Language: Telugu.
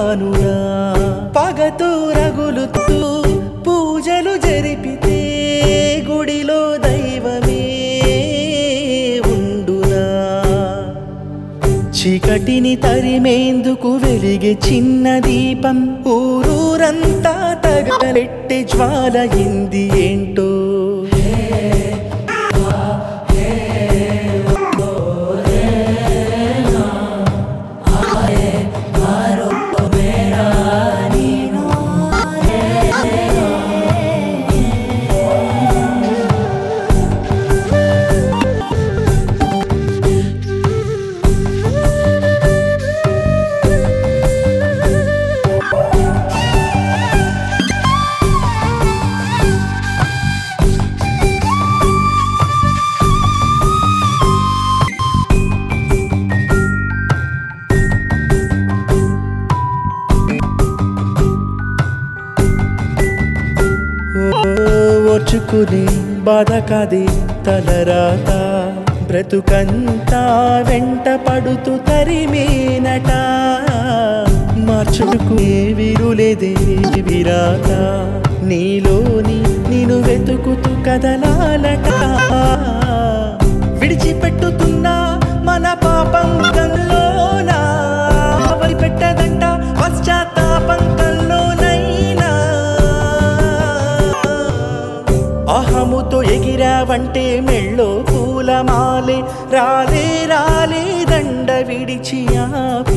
కానురా పగతో రగులుతూ పూజలు జరిపితే గుడిలో దైవమే ఉండునా చీకటిని తరిమేందుకు వెలిగే చిన్న దీపం ఊరూరంతా తగలెట్టే జ్వాల ఇంది ఏంటో ఓ, ఓర్చుకునే బాధ కాదే తలరాత బ్రతుకంతా వెంట పడుతూ తరిమేనట మార్చుకునే విరులేదే విరాత నీలోని నేను వెతుకుతూ కదలాలట విడిచిపెట్టుతున్నా మన పాపం కల్లోనా వదిలిపెట్టదంట పశ్చాత్తాపం కల్లోనైనా అహముతో ఎగిరావంటే మెళ్ళో పూలమాలే రాలే రాలే దండ విడిచి ఆ